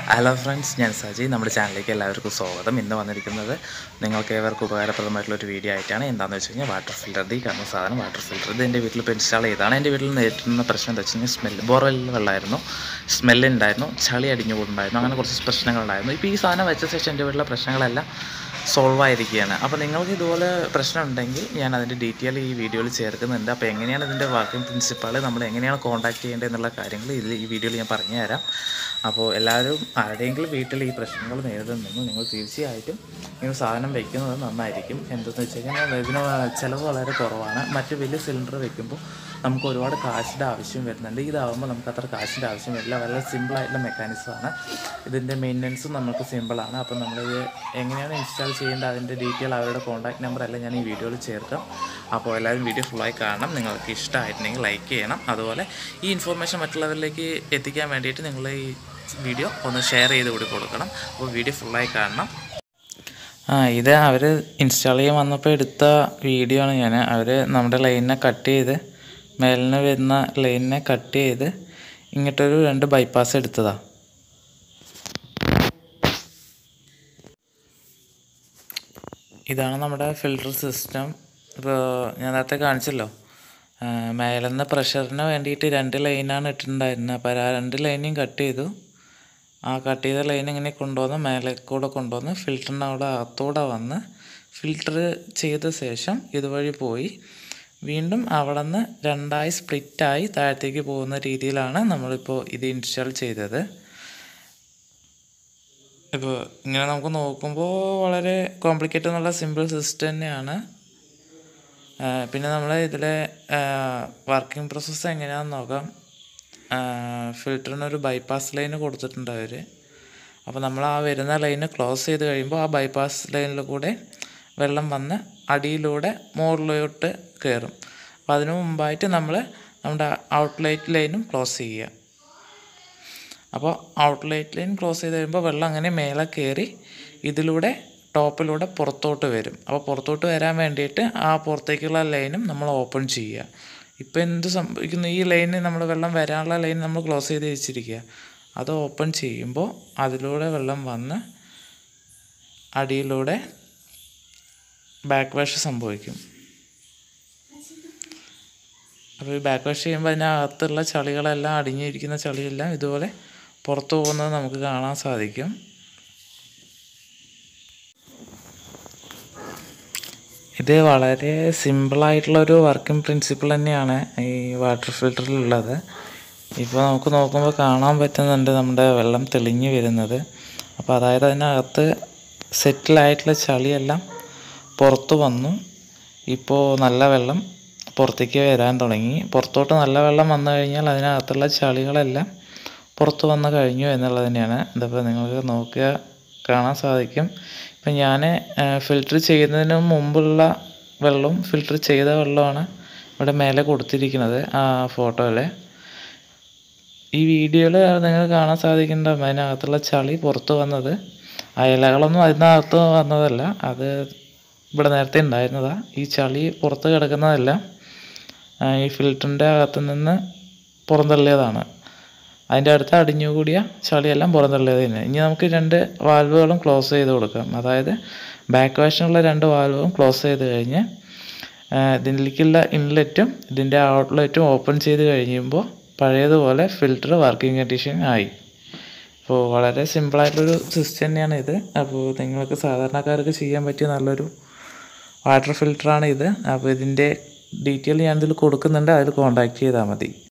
hello friends ഞാൻ സജി നമ്മുടെ ചാനലിലേക്ക് എല്ലാവർക്കും സ്വാഗതം ഇന്ന് വന്നിരിക്കുന്നത് നിങ്ങൾക്ക് ഏവർക്കും ഉപകാരപ്രദമായിട്ടുള്ള ഒരു വീഡിയോ ആയിട്ടാണ് എന്താണെന്ന് വെച്ച് കഴിഞ്ഞാൽ വാട്ടർ ഫിൽറ്റർ ഈ കാണുന്ന സാധനം വാട്ടർ ഫിൽറ്റർ ഇത് എൻ്റെ വീട്ടിൽ ഇപ്പോൾ ഇൻസ്റ്റാൾ ചെയ്തതാണ് എൻ്റെ വീട്ടിൽ നേരിടുന്ന പ്രശ്നം എന്താ വെച്ച് കഴിഞ്ഞാൽ സ്മെല്ല് ബോർവെല്ലിൽ വെള്ളമായിരുന്നു സ്മെല്ല് ഉണ്ടായിരുന്നു ചളി അടിഞ്ഞു കൂടുണ്ടായിരുന്നു അങ്ങനെ കുറച്ച് പ്രശ്നങ്ങളുണ്ടായിരുന്നു ഇപ്പോൾ ഈ സാധനം വെച്ച ശേഷം എൻ്റെ വീട്ടിലെ പ്രശ്നങ്ങളെല്ലാം സോൾവ് ആയിരിക്കുകയാണ് അപ്പോൾ നിങ്ങൾക്ക് ഇതുപോലെ പ്രശ്നം ഉണ്ടെങ്കിൽ ഞാൻ അതിൻ്റെ ഡീറ്റെയിൽ ഈ വീഡിയോയിൽ ചേർക്കുന്നുണ്ട് അപ്പോൾ എങ്ങനെയാണ് ഇതിൻ്റെ വർക്കിംഗ് പ്രിൻസിപ്പൾ നമ്മൾ എങ്ങനെയാണ് കോൺടാക്ട് ചെയ്യേണ്ടത് എന്നുള്ള കാര്യങ്ങൾ ഇതിൽ ഈ വീഡിയോയിൽ ഞാൻ പറഞ്ഞു തരാം അപ്പോൾ എല്ലാവരും ആരുടെയെങ്കിലും വീട്ടിൽ ഈ പ്രശ്നങ്ങൾ നേരിടുന്നുണ്ടെങ്കിൽ നിങ്ങൾ തീർച്ചയായിട്ടും ഈ സാധനം വെക്കുന്നത് നന്നായിരിക്കും എന്തെന്ന് വെച്ച് കഴിഞ്ഞാൽ ഇതിന് ചിലവ് വളരെ കുറവാണ് മറ്റ് വലിയ സിലിണ്ടർ വെക്കുമ്പോൾ നമുക്ക് ഒരുപാട് കാശിൻ്റെ ആവശ്യം വരുന്നുണ്ട് ഇതാവുമ്പോൾ നമുക്ക് അത്ര കാശിൻ്റെ ആവശ്യം വരില്ല വളരെ സിമ്പിളായിട്ടുള്ള മെക്കാനിസമാണ് ഇതിൻ്റെ മെയിൻ്റനൻസും നമുക്ക് സിമ്പിളാണ് അപ്പോൾ നമ്മളിത് എങ്ങനെയാണ് ഇൻസ്റ്റാൾ ചെയ്യേണ്ടത് അതിൻ്റെ ഡീറ്റെയിൽ അവരുടെ കോൺടാക്ട് നമ്പർ എല്ലാം ഞാൻ ഈ വീഡിയോയിൽ ചേർക്കാം അപ്പോൾ എല്ലാവരും വീഡിയോ ഫുള്ളായി കാണണം നിങ്ങൾക്ക് ഇഷ്ടമായിട്ടുണ്ടെങ്കിൽ ലൈക്ക് ചെയ്യണം അതുപോലെ ഈ ഇൻഫോർമേഷൻ മറ്റുള്ളവരിലേക്ക് എത്തിക്കാൻ വേണ്ടിയിട്ട് നിങ്ങൾ ഈ വീഡിയോ ഒന്ന് ഷെയർ ചെയ്ത് കൂടി കൊടുക്കണം അപ്പോൾ വീഡിയോ ഫുള്ളായി കാണണം ആ ഇത് അവർ ഇൻസ്റ്റാൾ ചെയ്യാൻ വന്നപ്പോൾ എടുത്ത വീഡിയോ ആണ് ഞാൻ അവർ നമ്മുടെ ലൈനിനെ കട്ട് ചെയ്ത് മേലിന് വരുന്ന ലൈനിനെ കട്ട് ചെയ്ത് ഇങ്ങോട്ടൊരു രണ്ട് ബൈപ്പാസ് എടുത്തതാണ് ഇതാണ് നമ്മുടെ ഫിൽട്ടർ സിസ്റ്റം ഇപ്പോൾ ഞാൻ നേരത്തെ കാണിച്ചല്ലോ മേലെന്ന പ്രഷറിന് വേണ്ടിയിട്ട് രണ്ട് ലൈനാണ് ഇട്ടിട്ടുണ്ടായിരുന്നത് അപ്പോൾ ആ രണ്ട് ലൈനും കട്ട് ചെയ്തു ആ കട്ട് ചെയ്ത ലൈൻ ഇങ്ങനെ കൊണ്ടുവന്ന് മേലെ കൂടെ കൊണ്ടുവന്ന് ഫിൽറ്ററിൻ്റെ അവിടെ അകത്തൂടെ വന്ന് ഫിൽറ്റർ ചെയ്ത ശേഷം ഇതുവഴി പോയി വീണ്ടും അവിടെ നിന്ന് രണ്ടായി സ്പ്ലിറ്റായി താഴത്തേക്ക് പോകുന്ന രീതിയിലാണ് നമ്മളിപ്പോൾ ഇത് ഇൻസ്റ്റാൾ ചെയ്തത് ഇപ്പോൾ ഇങ്ങനെ നമുക്ക് നോക്കുമ്പോൾ വളരെ കോംപ്ലിക്കേറ്റഡ് എന്നുള്ള സിമ്പിൾ സിസ്റ്റം തന്നെയാണ് പിന്നെ നമ്മൾ ഇതിലെ വർക്കിംഗ് പ്രോസസ്സ് എങ്ങനെയാണെന്ന് നോക്കാം ഫിൽറ്ററിന് ഒരു ബൈപ്പാസ് ലൈന് കൊടുത്തിട്ടുണ്ട് അവർ അപ്പോൾ നമ്മൾ ആ വരുന്ന ലൈന് ക്ലോസ് ചെയ്ത് കഴിയുമ്പോൾ ആ ബൈപ്പാസ് ലൈനിൽ കൂടെ വെള്ളം വന്ന് അടിയിലൂടെ മുകളിലോട്ട് കയറും അപ്പോൾ അതിനു മുമ്പായിട്ട് നമ്മൾ നമ്മുടെ ഔട്ട്ലൈറ്റ് ലൈനും ക്ലോസ് ചെയ്യുക അപ്പോൾ ഔട്ട്ലൈറ്റ് ലൈൻ ക്ലോസ് ചെയ്ത് കഴിയുമ്പോൾ വെള്ളം അങ്ങനെ മേലെ കയറി ഇതിലൂടെ ടോപ്പിലൂടെ പുറത്തോട്ട് വരും അപ്പോൾ പുറത്തോട്ട് വരാൻ വേണ്ടിയിട്ട് ആ പുറത്തേക്കുള്ള ലൈനും നമ്മൾ ഓപ്പൺ ചെയ്യുക ഇപ്പോൾ എന്ത് സംഭവിക്കുന്നു ഈ ലൈന് നമ്മൾ വെള്ളം വരാനുള്ള ലൈൻ നമ്മൾ ക്ലോസ് ചെയ്ത് വെച്ചിരിക്കുക അത് ഓപ്പൺ ചെയ്യുമ്പോൾ അതിലൂടെ വെള്ളം വന്ന് അടിയിലൂടെ ബാക്ക് വാഷ് സംഭവിക്കും അപ്പോൾ ഈ ബാക്ക് വാഷ് ചെയ്യുമ്പോൾ അതിനകത്തുള്ള ചളികളെല്ലാം അടിഞ്ഞിരിക്കുന്ന ചളിയെല്ലാം ഇതുപോലെ പുറത്തു പോകുന്നത് നമുക്ക് കാണാൻ സാധിക്കും ഇത് വളരെ സിമ്പിളായിട്ടുള്ളൊരു വർക്കിംഗ് പ്രിൻസിപ്പിൾ തന്നെയാണ് ഈ വാട്ടർ ഫിൽറ്ററിലുള്ളത് ഇപ്പോൾ നമുക്ക് നോക്കുമ്പോൾ കാണാൻ പറ്റുന്നുണ്ട് നമ്മുടെ വെള്ളം തെളിഞ്ഞു വരുന്നത് അപ്പോൾ അതായത് അതിനകത്ത് സെറ്റിലായിട്ടുള്ള ചളിയെല്ലാം പുറത്ത് വന്നു ഇപ്പോൾ നല്ല വെള്ളം പുറത്തേക്ക് വരാൻ തുടങ്ങി പുറത്തോട്ട് നല്ല വെള്ളം വന്നു കഴിഞ്ഞാൽ അതിനകത്തുള്ള ചളികളെല്ലാം പുറത്ത് വന്ന് കഴിഞ്ഞു എന്നുള്ളത് തന്നെയാണ് ഇതിപ്പോൾ നിങ്ങൾക്ക് നോക്കുക കാണാൻ സാധിക്കും ഇപ്പം ഞാൻ ഫിൽറ്റർ ചെയ്യുന്നതിന് മുമ്പുള്ള വെള്ളവും ഫിൽറ്റർ ചെയ്ത വെള്ളമാണ് ഇവിടെ മേലെ കൊടുത്തിരിക്കുന്നത് ആ ഫോട്ടോയിൽ ഈ വീഡിയോയിൽ നിങ്ങൾക്ക് കാണാൻ സാധിക്കുന്നുണ്ടാവും അതിനകത്തുള്ള ചളി പുറത്ത് വന്നത് ആ ഇലകളൊന്നും അതിനകത്ത് വന്നതല്ല അത് ഇവിടെ നേരത്തെ ഉണ്ടായിരുന്നതാണ് ഈ ചളി പുറത്ത് കിടക്കുന്നതെല്ലാം ഈ ഫിൽറ്ററിൻ്റെ അകത്ത് നിന്ന് പുറന്തള്ളിയതാണ് അതിൻ്റെ അടുത്ത് അടിഞ്ഞുകൂടിയ ചളിയെല്ലാം പുറന്തള്ളിയത് തന്നെ ഇനി നമുക്ക് രണ്ട് വാൽവുകളും ക്ലോസ് ചെയ്ത് കൊടുക്കാം അതായത് ബാക്ക് വാഷിനുള്ള രണ്ട് വാൽവും ക്ലോസ് ചെയ്ത് കഴിഞ്ഞ് ഇതിലേക്കുള്ള ഇൻലെറ്റും ഇതിൻ്റെ ഔട്ട്ലെറ്റും ഓപ്പൺ ചെയ്ത് കഴിയുമ്പോൾ പഴയതുപോലെ ഫിൽറ്റർ വർക്കിംഗ് കണ്ടീഷൻ ആയി അപ്പോൾ വളരെ സിമ്പിളായിട്ടുള്ളൊരു സിസ്റ്റം തന്നെയാണ് ഇത് അപ്പോൾ നിങ്ങൾക്ക് സാധാരണക്കാർക്ക് ചെയ്യാൻ പറ്റിയ നല്ലൊരു വാട്ടർ ഫിൽറ്ററാണ് ഇത് അപ്പോൾ ഇതിൻ്റെ ഡീറ്റെയിൽ ഞാനിതിൽ കൊടുക്കുന്നുണ്ട് അതിൽ കോൺടാക്റ്റ് ചെയ്താൽ മതി